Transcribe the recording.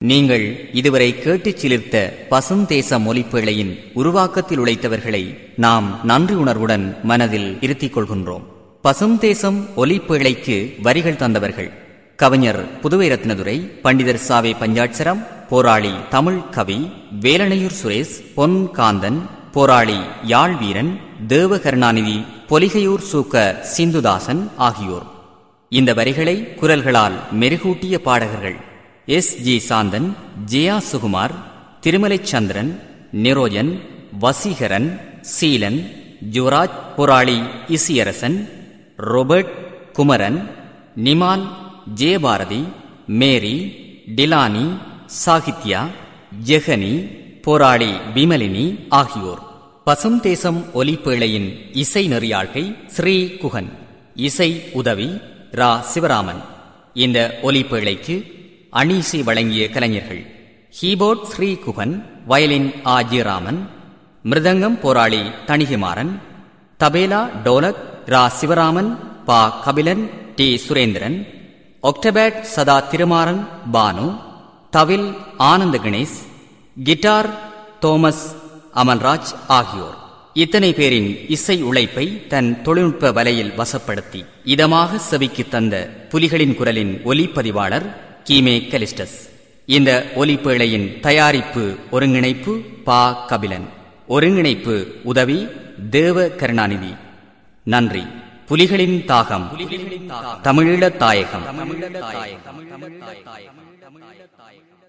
நீங்கள் இதுவரை கேட்டுச் சிலிர்த்த பசுந்தேச மொழிப்பேழையின் உருவாக்கத்தில் உழைத்தவர்களை நாம் நன்றி உணர்வுடன் மனதில் இருத்திக் கொள்கின்றோம் பசுந்தேசம் ஒலிப்பேழைக்கு வரிகள் தந்தவர்கள் கவிஞர் புதுவை ரத்னதுரை பண்டிதர் சாவே பஞ்சாட்சரம் போராளி தமிழ் கவி வேலனையூர் சுரேஷ் பொன் காந்தன் போராளி யாழ் வீரன் தேவகருணாநிதி பொலிகையூர் சூக்க சிந்துதாசன் ஆகியோர் இந்த வரிகளை குரல்களால் மெருகூட்டிய பாடகர்கள் எஸ் ஜி சாந்தன் ஜெயா சுகுமார் திருமலை சந்திரன் நிரோஜன் வசீகரன் சீலன் ஜுவராஜ் புராளி இசியரசன் ரொபர்ட் குமரன் நிமால் ஜெயபாரதி மேரி டிலானி சாகித்யா ஜெகனி போராளி பிமலினி ஆகியோர் பசும் தேசம் ஒலிப்பேழையின் இசை நெறியாழ்கை ஸ்ரீ குகன் இசை உதவி ரா சிவராமன் இந்த ஒலிப்பேழைக்கு அணீசை வழங்கிய கலைஞர்கள் கீபோர்ட் ஸ்ரீ குகன் வயலின் ஆ ஜிராமன் மிருதங்கம் போராளி தணிகைமாறன் தபேலா டோலக் ரா சிவராமன் பா கபிலன் டி சுரேந்திரன் ஒக்டபேட் சதா திருமாறன் பானு தவில் ஆனந்த கணேஷ் கிட்டார் தோமஸ் அமல்ராஜ் ஆகியோர் இத்தனை பேரின் இசை உழைப்பை தன் தொழில்நுட்ப வலையில் வசப்படுத்தி இதமாக செவிக்கு தந்த புலிகளின் குரலின் ஒலிப்பதிவாளர் கீமே கலிஸ்டஸ் இந்த ஒலிப்பேழையின் தயாரிப்பு ஒருங்கிணைப்பு பா கபிலன் ஒருங்கிணைப்பு உதவி தேவ கருணாநிதி நன்றி புலிகளின் தாகம் தமிழீழ தாயகம் தமிழீழ தாயகம்